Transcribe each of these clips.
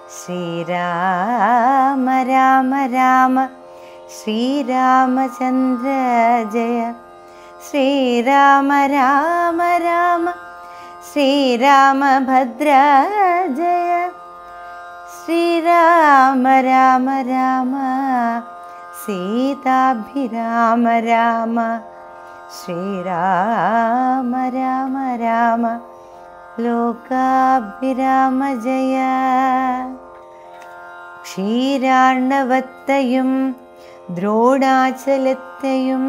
ശ്രീരാമ രാമ രാമ ശ്രീരാമചന്ദ്ര ജയ ശ്രീരാമ രാമ രാമ ശ്രീരാമഭദ്ര ജയ ശ്രീരാമ രാമ രാമ സീതാഭിരാമ രാമ ശ്രീരാമ രാമ രാമ ലോകാഭിരാമ ജയ ക്ഷീരാർണവത്തെയും ദ്രോണാചലത്തെയും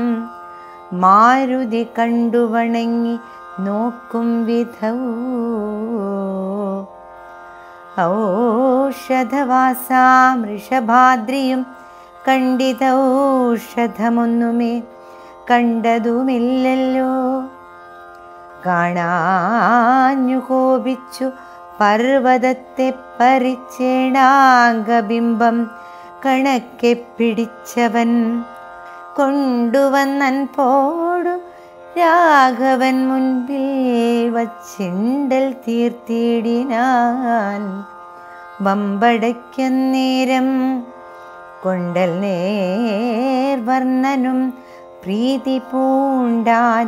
മാരുതി കണ്ടു വണങ്ങി നോക്കും വിധവൂ ഔഷധവാസാം ഋഷഭാദ്രിയും കണ്ടിതൗഷധമൊന്നുമേ കണ്ടതുമില്ലല്ലോ കാണാഞ്ഞു കോപിച്ചു പർവ്വതത്തെ പരിച്ചേണാംഗബിംബം കണക്കെ പിടിച്ചവൻ കൊണ്ടുവന്നൻ പോടു രാഘവൻ മുൻപിൽ വച്ചിണ്ടൽ തീർത്തിടിനാൻ വമ്പടയ്ക്കന്നേരം കൊണ്ടൽ നേർവർണ്ണനും പ്രീതി പൂണ്ടാൻ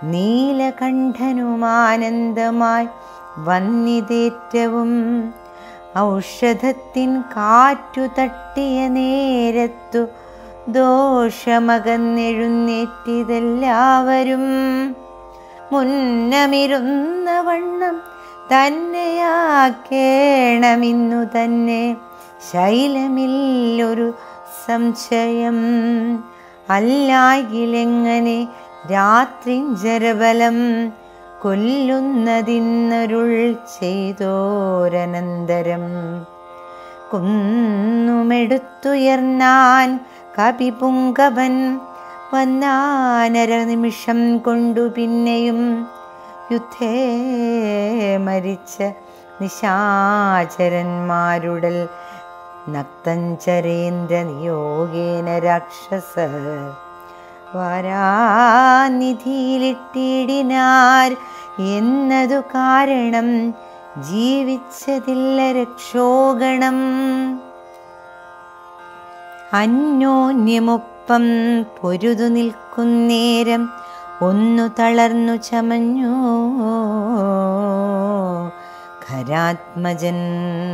നീലകണ്ഠനുമാനന്ദമായി വന്നിതേറ്റവും ഔഷധത്തിൻ കാറ്റു തട്ടിയ നേരത്തു ദോഷമകന്നെഴുന്നേറ്റിതെല്ലാവരും മുന്നമിരുന്ന വണ്ണം തന്നെയാക്കേണമിന്നു തന്നെ ശൈലമില്ലൊരു സംശയം അല്ലായിലെങ്ങനെ രാത്രിഞ്ചരബലം കൊല്ലുന്നതിന്നരുൾ ചെയ്തോരനന്തരം കുന്നുമെടുത്തുയർന്നാൻ കപിപുങ്കവൻ വന്നാനര നിമിഷം കൊണ്ടു പിന്നെയും യുദ്ധേ മരിച്ച നിശാചരന്മാരുടൽ നക്തഞ്ചരേന്ദ്ര നിയോഗേന രാക്ഷസ വാരാനിധിയിലിട്ടിടിനാർ എന്നതു കാരണം ജീവിച്ചതില്ല രക്ഷോഗണം അന്യോന്യമൊപ്പം പൊരുതു നിൽക്കുന്നേരം ഒന്നു തളർന്നു ചമഞ്ഞു ഖരാത്മജൻ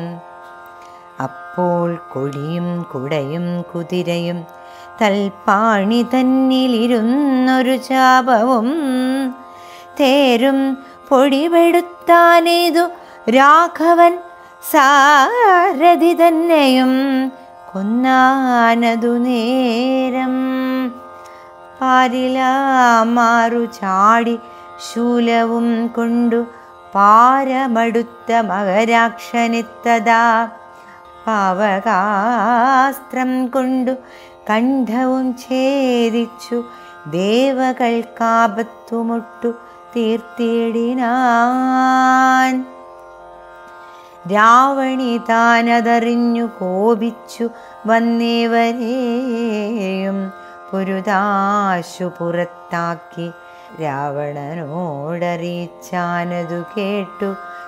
അപ്പോൾ കൊടിയും കുടയും കുതിരയും തൽപ്പാണി തന്നിലിരുന്നൊരു ചാപവും തേരും പൊടിപെടുത്താനേതു രാഘവൻ സാരഥി തന്നെയും കൊന്നാനതു നേരം പാരിലാമാറു ചാടി ശൂലവും കൊണ്ടു പാരമടുത്ത മകരാക്ഷനെത്തതാ പാവകാസ്ത്രം കൊണ്ടു കണ്ഠവും ഛേദിച്ചു ദേവകൾക്കാപത്തുമുട്ടു തീർത്തിടിനാൻ രാവണി താനതറിഞ്ഞു കോപിച്ചു വന്നേവരെയും പൊരുതാശു പുറത്താക്കി രാവണനോടറിയിച്ചാനതു കേട്ടു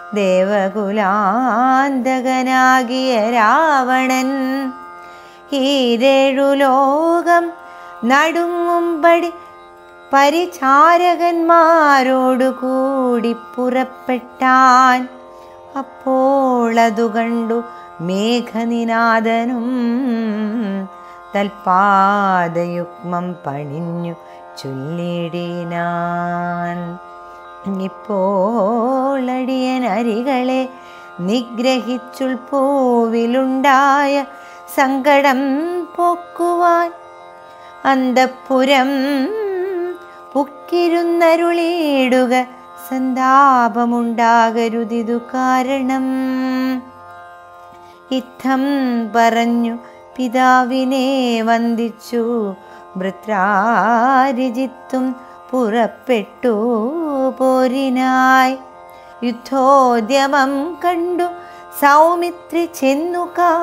ദേവകുലാന്തകനാകിയ രാവണൻ ഈരേഴു ലോകം നടുങ്ങുംപടി പരിചാരകന്മാരോടു കൂടി പുറപ്പെട്ടാൻ അപ്പോൾ അതു കണ്ടു മേഘനിനാദനും തൽപാദയുഗ്മം പണിഞ്ഞു ചൊല്ലിടിനാൻ ഇപ്പോൾ അടിയൻ അരികളെ നിഗ്രഹിച്ചുൾപൂവിലുണ്ടായ സങ്കടം പോക്കുവാൻ അന്തപ്പുരം പുക്കിരുന്നരുളിയിടുക സന്താപമുണ്ടാകരുതിതു കാരണം ഇത്തം പറഞ്ഞു പിതാവിനെ വന്ദിച്ചു വൃത്രാരിജിത്തും പുറപ്പെട്ടു പോരിനായി യുദ്ധോദ്യമം കണ്ടു സൗമിത്രി ചെന്നു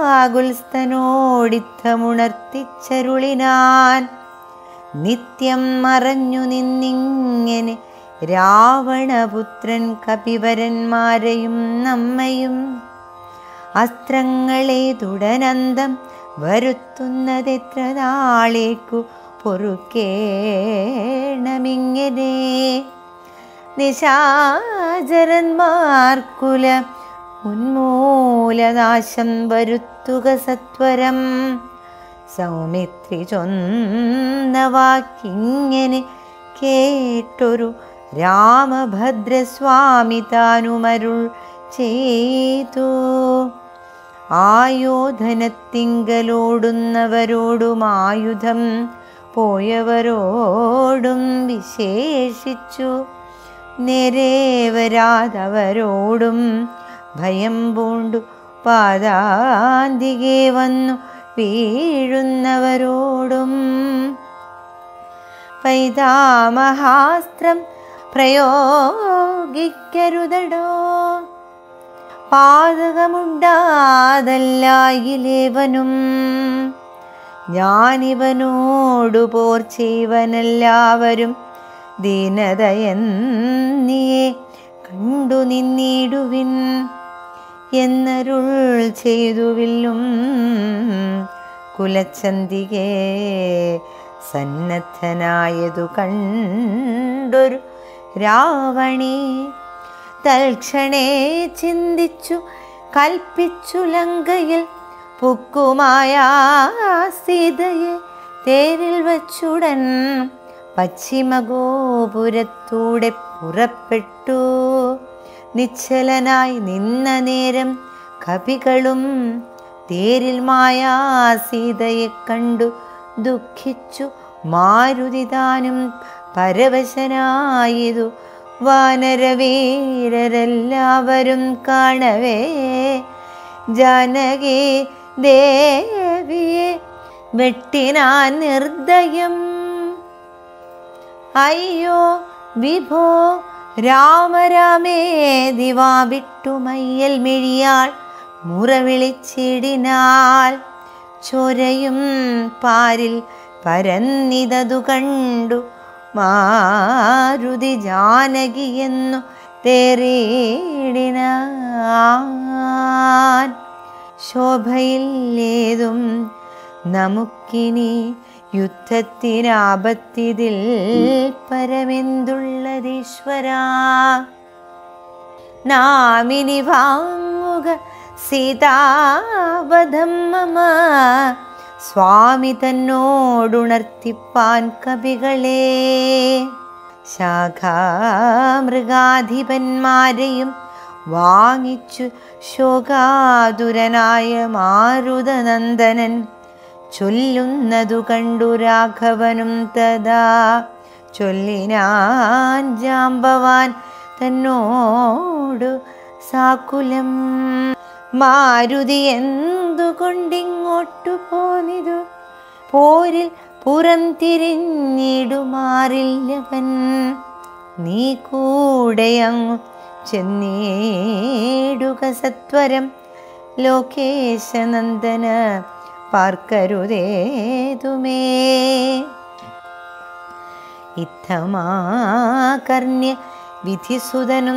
കാകുൽസ്ഥനോടിത്തമുണർത്തിച്ചരുളിനാൻ നിത്യം മറഞ്ഞു നിന്നിങ്ങനെ രാവണപുത്രൻ കപിവരന്മാരെയും നമ്മയും അസ്ത്രങ്ങളെ തുടനന്തം വരുത്തുന്നതെത്ര നാളേക്കു പൊറുക്കേണമിങ്ങനെ നിശാചരന്മാർക്കുല ഉന്മൂലനാശം വരുത്തുക സത്വരം സൗമിത്രി ചൊന്ന വാക്കിങ്ങനെ കേട്ടൊരു രാമഭദ്രസ്വാമി താനുമരുൾ ചെയ്തു ആയോധനത്തിങ്കലോടുന്നവരോടും ആയുധം പോയവരോടും വിശേഷിച്ചു നേരേവരാതവരോടും ഭയം പൂണ്ടു പാദാന്തികെ വന്നു വീഴുന്നവരോടും പൈതാമഹാസ്ത്രം പ്രയോഗിക്കരുതടോ പാതകമുണ്ടാതല്ലായിലേവനും ഞാനിവനോടു പോർ ചെയ്വനെല്ലാവരും ദീനതയെന്നിയെ കണ്ടു നിന്നിടുവിൻ എന്നരുൾ ചെയ്തുവില്ലും കുലച്ചന്തികെ സന്നദ്ധനായതു കണ്ടൊരു രാവണി തൽക്ഷണേ ചിന്തിച്ചു കൽപ്പിച്ചു ലങ്കയിൽ പുക്കുമായ സീതയെ തേരിൽ വച്ചുടൻ പശ്ചിമഗോപുരത്തൂടെ പുറപ്പെട്ടു നിശ്ചലനായി നിന്ന നേരം കവികളും തേരിൽ മായാ സീതയെ കണ്ടു ദുഃഖിച്ചു മാരുതിതാനും പരവശനായതു വാനരവീരരെല്ലാവരും കാണവേ ജാനകി ദേവിയെ വെട്ടിനാൻ നിർദ്ദയം അയ്യോ വിഭോ രാമരാമേ ദിവാ വിട്ടു മയ്യൽ മിഴിയാൾ മുറവിളിച്ചിടിനാൽ ചൊരയും പാരിൽ പരന്നിതതു കണ്ടു മാരുതി ജാനകിയെന്നു തേറിയിടിനാൻ ശോഭയില്ലേതും നമുക്കിനി യുദ്ധത്തിനാപത്തിതിൽ പരമെന്തുള്ളതീശ്വരാ നാമിനി വാങ്ങുക സീതാവധം മമ സ്വാമി തന്നോടുണർത്തിപ്പാൻ കവികളെ ശാഖാമൃഗാധിപന്മാരെയും വാങ്ങിച്ചു ശോകാതുരനായ മാരുതനന്ദനൻ ചൊല്ലുന്നതു കണ്ടു രാഘവനും തഥാ ചൊല്ലിനാൻ ജാമ്പവാൻ തന്നോടു സാകുലം മാരുതി എന്തുകൊണ്ടിങ്ങോട്ടു പോന്നിതു പോരിൽ പുറം തിരിഞ്ഞിടുമാറില്ലവൻ നീ കൂടെയങ്ങു ചെന്നേടുക സത്വരം ലോകേശനന്ദന പാർക്കരുതേതുമേ ഇത്തമാകർണ്യ വിധിസുതനും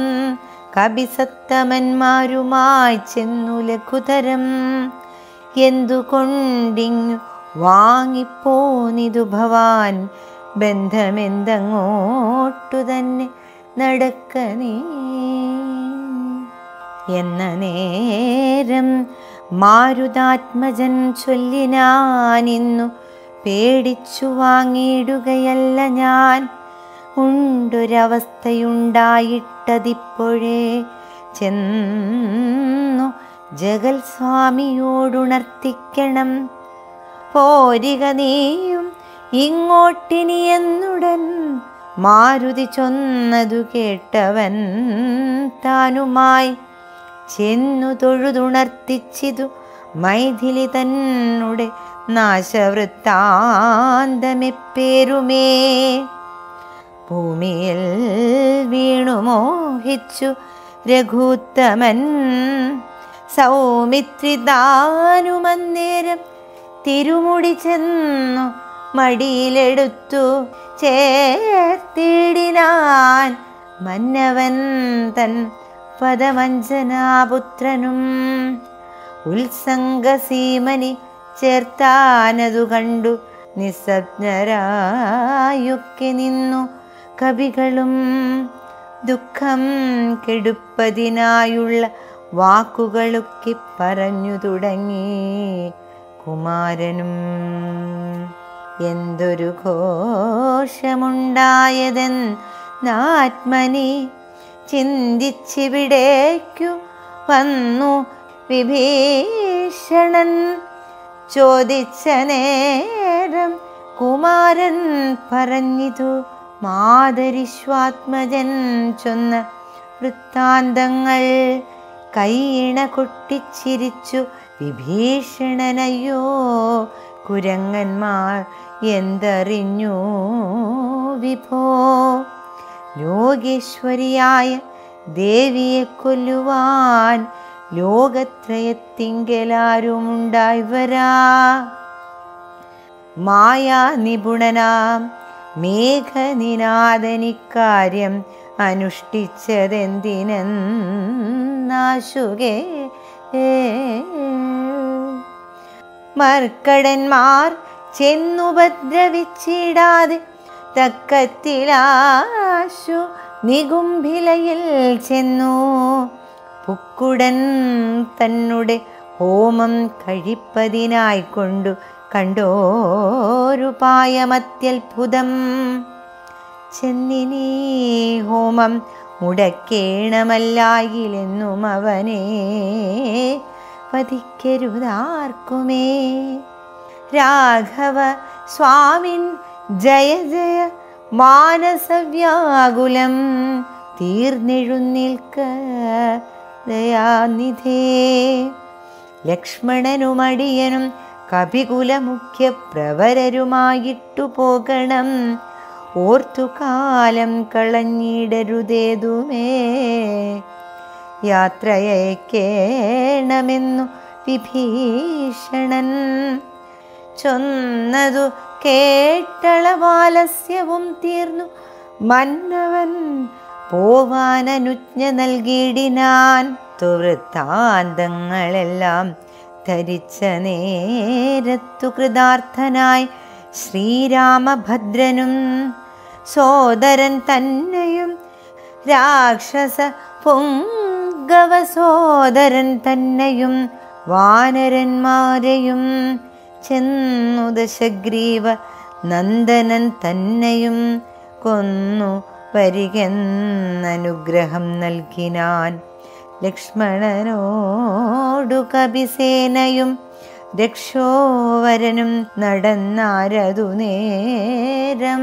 കപിസത്തമന്മാരുമായി ചെന്നു ലഘുതരം എന്തുകൊണ്ടിങ്ങു വാങ്ങിപ്പോനിതു ഭവാൻ ബന്ധമെന്തങ്ങോട്ടു തന്നെ നടക്ക നീ എന്ന നേരം മാരുതാത്മജൻ ചൊല്ലിനാനിന്നു പേടിച്ചു വാങ്ങിയിടുകയല്ല ഞാൻ ഉണ്ടൊരവസ്ഥയുണ്ടായിട്ടതിപ്പോഴേ ചെന്നു ജഗൽ സ്വാമിയോടുണർത്തിക്കണം പോരിക നീയും ഇങ്ങോട്ടിനി എന്നുടൻ മാരുതി ചൊന്നതു കേട്ടവൻ താനുമായി ചെന്നു തൊഴുതുണർത്തിച്ചിതു മൈഥിലി തന്നെ നാശവൃത്താന്തമെപ്പേരുമേ ഭൂമിയിൽ വീണു മോഹിച്ചു രഘുത്തമൻ സൗമിത്രിദാനുമന്നേരം തിരുമുടി ചെന്നു മടിയിലെടുത്തു ചേർത്തിടിനാൻ മന്നവൻ തൻ പദമഞ്ജനാപുത്രനും ഉത്സംഗസീമനി ചേർത്താനതു കണ്ടു നിസ്സജ്ഞരായൊക്കെ നിന്നു കവികളും ദുഃഖം കെടുപ്പതിനായുള്ള വാക്കുകളൊക്കെ പറഞ്ഞു തുടങ്ങി കുമാരനും എന്തൊരു ഘോഷമുണ്ടായതെന്നാത്മനി ചിന്തിച്ചിവിടേക്കു വന്നു വിഭീഷണൻ ചോദിച്ച നേരം കുമാരൻ പറഞ്ഞിതു മാതരിശ്വാത്മജൻ ചൊന്ന വൃത്താന്തങ്ങൾ കൈയിണ കൊട്ടിച്ചിരിച്ചു വിഭീഷണനയ്യോ കുരങ്ങന്മാർ എന്തറിഞ്ഞു വിഭോ ലോകേശ്വരിയായ ദേവിയെ കൊല്ലുവാൻ ലോകത്രയത്തിങ്കലാരുമുണ്ടായി വരാ മായാ നിപുണനാം മേഘനിനാദനിക്കാര്യം അനുഷ്ഠിച്ചതെന്തിനെന്നാശുകേ മർക്കടന്മാർ ചെന്നുപദ്രവിച്ചിടാതെ തക്കത്തിലാശു നികുംഭിലയിൽ ചെന്നു പുക്കുടൻ തന്നെ ഹോമം കഴിപ്പതിനായിക്കൊണ്ടു കണ്ടോരുപായമത്യത്ഭുതം ചെന്നിനീ ഹോമം മുടക്കേണമല്ലായിലെന്നും അവനെ വധിക്കരുതാർക്കുമേ രാഘവ സ്വാമിൻ ജയ ജയ മാനസവ്യാകുലം തീർന്നെഴുന്നേൽക്ക ദയാനിധേ ലക്ഷ്മണനുമടിയനും കപികുലമുഖ്യ പ്രവരരുമായിട്ടു പോകണം ഓർത്തുകാലം കളഞ്ഞിടരുതേതുമേ യാത്രയക്കേണമെന്നു വിഭീഷണൻ ചൊന്നതു കേട്ടളവാലസ്യവും തീർന്നു മന്നവൻ പോവാനനുജ്ഞ നൽകിയിടിനാൻ തുവൃത്താന്തങ്ങളെല്ലാം ധരിച്ച നേരത്തു കൃതാർത്ഥനായി ശ്രീരാമഭദ്രനും സോദരൻ തന്നെയും രാക്ഷസ പൊങ്കവ സോദരൻ തന്നെയും വാനരന്മാരെയും ചെന്നു ദശഗ്രീവ നന്ദനൻ തന്നെയും കൊന്നു വരികെന്നനുഗ്രഹം നൽകിനാൻ ലക്ഷ്മണനോടു കപിസേനയും രക്ഷോവരനും നടന്നാരതു നേരം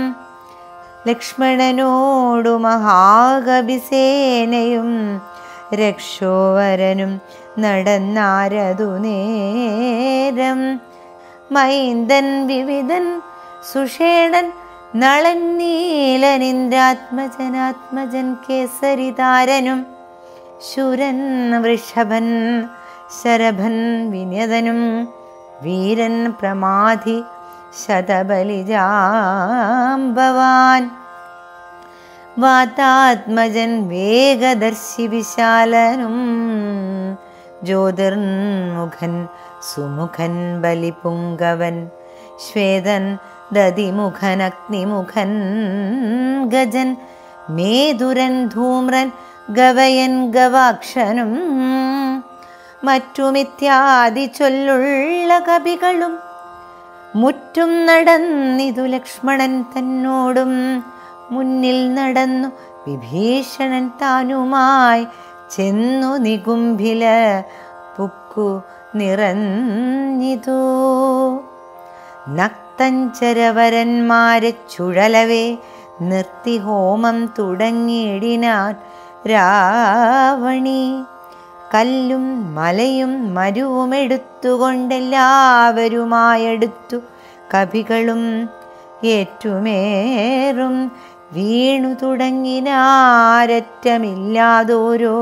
ലക്ഷ്മണനോടു മഹാകപിസേനയും രക്ഷോവരനും നടന്നാരതു നേരം മൈന്ദൻ വിവിധൻ സുഷേണൻ നളൻ നീലനിന്ദ്രാത്മജനാത്മജൻ കേസരിതാരനും ശുരൻ വൃഷഭൻ ശരഭൻ വിനയതനും വീരൻ പ്രമാധി ശതബലിജാംബവാൻ വാതാത്മജൻ വേഗദർശി വിശാലനും ജ്യോതിർമുഖൻ സുമുഖൻ ബലിപുങ്കവൻ ശ്വേതൻ ദതിമുഖൻ അഗ്നിമുഖൻ ഗജൻ മേതുരൻ ധൂമ്രൻ ഗവയൻ ഗവാക്ഷനും മറ്റുമിത്യാദി ചൊല്ലുള്ള കവികളും മുറ്റും നടന്നിതു ലക്ഷ്മണൻ തന്നോടും മുന്നിൽ നടന്നു വിഭീഷണൻ താനുമായി ചെന്നു നികുംഭില പുക്കു നിറഞ്ഞിതു നക്തഞ്ചരവരന്മാരെ ചുഴലവേ നിർത്തി ഹോമം തുടങ്ങിയിടിനാൻ രാവണി കല്ലും മലയും മരുവുമെടുത്തുകൊണ്ടെല്ലാവരുമായെടുത്തു കവികളും ഏറ്റുമേറും വീണു തുടങ്ങിനാരറ്റമില്ലാതോരോ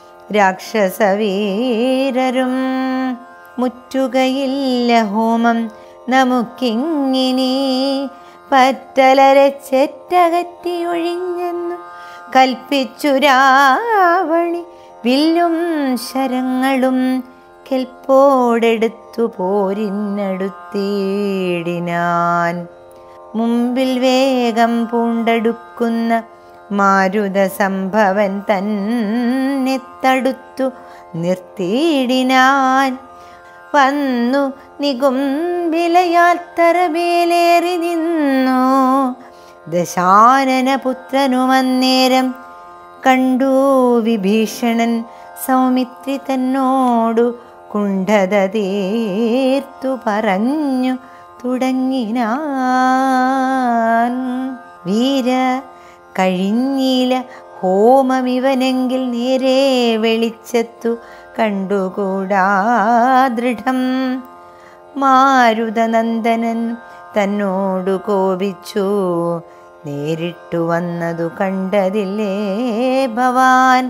രാക്ഷസവീരരും മുറ്റുകയില്ല ഹോമം നമുക്കിങ്ങിനി പറ്റലരെ ചെറ്റകറ്റി ഒഴിഞ്ഞെന്നു കൽപ്പിച്ചു രാവണി വില്ലും ശരങ്ങളും കെൽപ്പോടെടുത്തു പോരിനടുത്തേടിനാൻ മുമ്പിൽ വേഗം പൂണ്ടടുക്കുന്ന മാരുത സംഭവൻ തന്നെ തടുത്തു നിർത്തിയിടിനാൻ വന്നു നികുംബിലയാൽ തറമേലേറി നിന്നു ദശാനന പുത്രനുമന്നേരം കണ്ടു വിഭീഷണൻ സൗമിത്രി തന്നോടു കുണ്ഠത തീർത്തു പറഞ്ഞു തുടങ്ങിനാൻ വീര കഴിഞ്ഞില ഹോമമിവനെങ്കിൽ നേരെ വെളിച്ചത്തു കണ്ടുകൂടാ ദൃഢം മാരുതനന്ദനൻ തന്നോടു കോപിച്ചു നേരിട്ടു വന്നതു കണ്ടതില്ലേ ഭവാൻ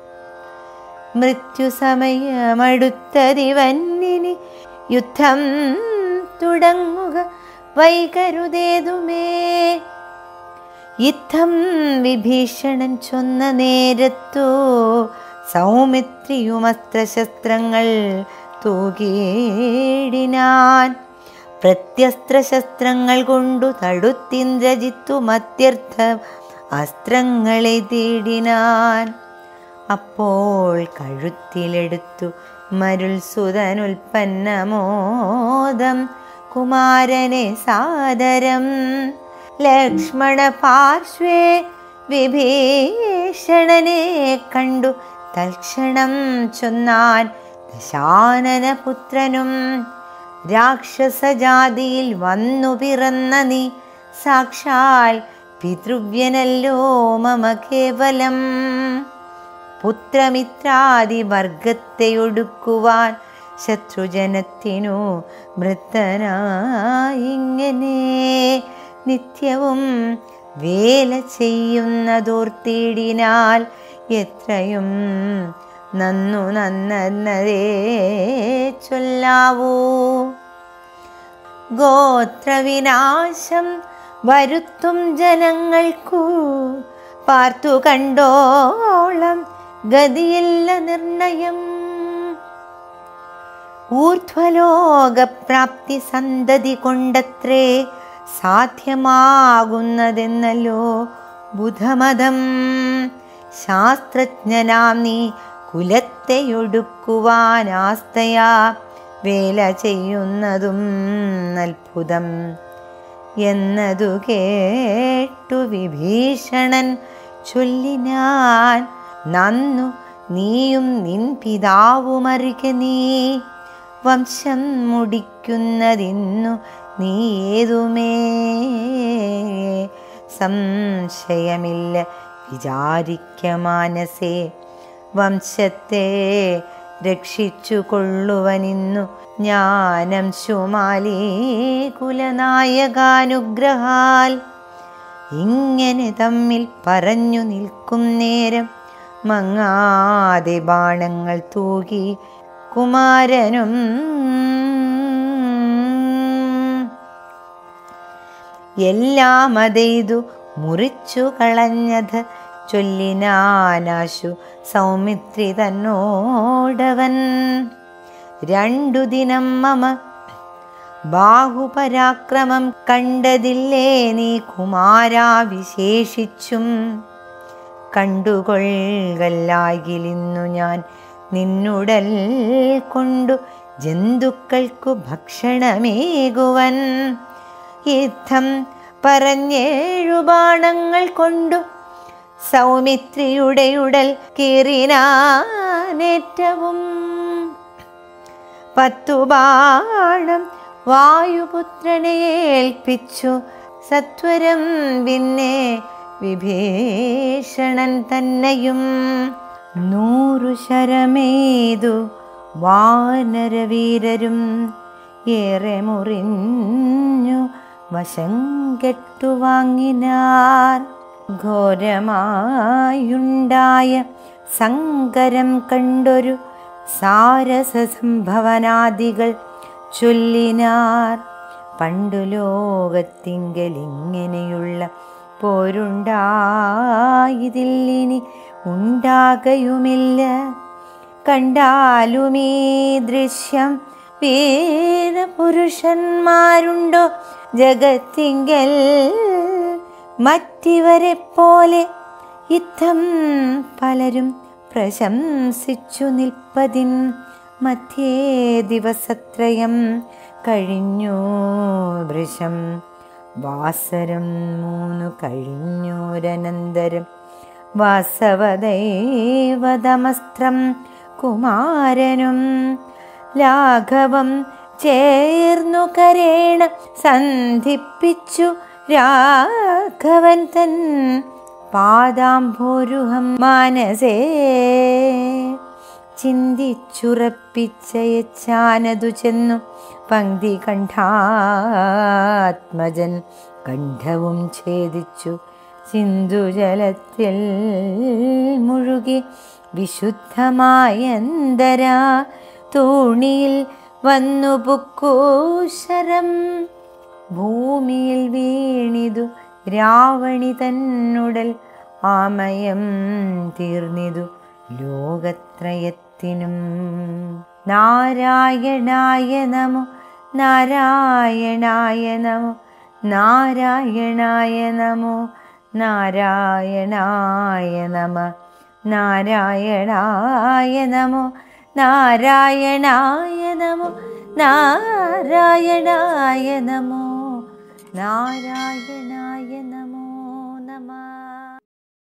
മൃത്യുസമയമടുത്തതിവന്നിനി യുദ്ധം തുടങ്ങുക വൈകരുതേതുമേ യുദ്ധം വിഭീഷണൻ ചൊന്ന നേരത്തു സൗമിത്രിയുമസ്ത്രശസ്ത്രങ്ങൾ തൂകിയിടിനാൻ പ്രത്യസ്ത്രശസ്ത്രങ്ങൾ കൊണ്ടു തടുത്തിന്ദ്രജിത്തു മത്യർത്ഥ അസ്ത്രങ്ങളെ തേടിനാൻ അപ്പോൾ കഴുത്തിലെടുത്തു മരുൾ സുതനുൽപ്പന്നമോദം കുമാരനെ സാദരം ലക്ഷ്മണ പാർശ്വേ വിഭീഷണനെ കണ്ടു തൽക്ഷണം ചൊന്നാൻ ദശാനനപുത്രനും രാക്ഷസജാതിയിൽ വന്നു പിറന്ന നീ സാക്ഷാൽ പിതൃവ്യനല്ലോ മമ കേവലം പുത്രമിത്രാദി വർഗത്തെ ഒടുക്കുവാൻ ശത്രുജനത്തിനു മൃത്തനായിങ്ങനെ നിത്യവും വേല ചെയ്യുന്നതോർത്തിടിനാൽ എത്രയും നന്നു നന്നതേ ചൊല്ലാവൂ ഗോത്രവിനാശം വരുത്തും ജനങ്ങൾക്കു പാർത്തു കണ്ടോളം ഗതിയില്ല നിർണയം ഊർധ്വലോകപ്രാപ്തി സന്തതി കൊണ്ടത്രേ സാധ്യമാകുന്നതെന്നല്ലോ ബുധമതം ശാസ്ത്രജ്ഞനാം നീ കുലത്തെയൊടുക്കുവാനാസ്തയാ വേല ചെയ്യുന്നതും അത്ഭുതം എന്നതു കേട്ടു വിഭീഷണൻ ചൊല്ലിനാൻ നന്നു നീയും നിൻ പിതാവുമറിക നീ വംശം മുടിക്കുന്നതിന്നു നീ ഏതുമേ സംശയമില്ല വിചാരിക്ക മാനസേ വംശത്തെ രക്ഷിച്ചു കൊള്ളുവനിന്നു ജ്ഞാനം ശുമാലി കുലനായകാനുഗ്രഹാൽ ഇങ്ങനെ തമ്മിൽ പറഞ്ഞു നിൽക്കും നേരം മങ്ങാതെ ബാണങ്ങൾ തൂകി കുമാരനും എല്ലാം അതെയ്തു മുറിച്ചു കളഞ്ഞത് ചൊല്ലിനാനാശു സൗമിത്രി തന്നോടവൻ രണ്ടു ദിനം മമ ബാഹുപരാക്രമം കണ്ടതില്ലേ നീ കുമാരാ വിശേഷിച്ചും കണ്ടുകൊള്ളാകിലിന്നു ഞാൻ നിന്നുടൽ കൊണ്ടു ജന്തുക്കൾക്കു ഭക്ഷണമേകുവൻ യുദ്ധം പറഞ്ഞേഴു ബാണങ്ങൾ കൊണ്ടു സൗമിത്രിയുടെ ഉടൽ കീറിനാനേറ്റവും പത്തു ബാണം വായുപുത്രനെ ഏൽപ്പിച്ചു സത്വരം പിന്നെ വിഭീഷണൻ തന്നെയും നൂറു ശരമേതു വാനരവീരരും ഏറെ മുറിഞ്ഞു വശം കെട്ടുവാങ്ങിനാർ ഘോരമായുണ്ടായ സങ്കരം കണ്ടൊരു സാരസ സംഭവനാദികൾ ചൊല്ലിനാർ പണ്ടു ലോകത്തിങ്കലിങ്ങനെയുള്ള പോരുണ്ടായതില്ലിനി ഉണ്ടാകയുമില്ല കണ്ടാലുമീ ദൃശ്യം വീരപുരുഷന്മാരുണ്ടോ ജഗത്തിങ്കൽ മറ്റിവരെ പോലെ ഇത്തം പലരും പ്രശംസിച്ചു നിൽപ്പതിൻ മധ്യേ ദിവസത്രയം കഴിഞ്ഞു വൃഷം വാസരം മൂന്നു കഴിഞ്ഞോരനന്തരം വാസവദൈവതമസ്ത്രം കുമാരനും ലാഘവം ചേർന്നു കരേണ സന്ധിപ്പിച്ചു രാഘവൻ തൻ പാദാംഭോരുഹം മാനസേ ചിന്തിച്ചുറപ്പിച്ചയച്ചാനതു ചെന്നു പങ്ക്തി കണ്ഠാത്മജൻ കണ്ഠവും ഛേദിച്ചു സിന്ധുജലത്തിൽ മുഴുകി വിശുദ്ധമായന്തരാ തൂണിയിൽ വന്നു പുക്കൂശരം ഭൂമിയിൽ വീണിതു രാവണി തന്നുടൽ ആമയം തീർന്നിതു ലോകത്രയത്തിനും നാരായണായ നമോ നാരായണായ നമോ നാരായണായ നമോ നാരായണായ നമ നാരായണായ നമോ നാരായണായ നമോ നാരായണായ നമോ നാരായണായ നമോ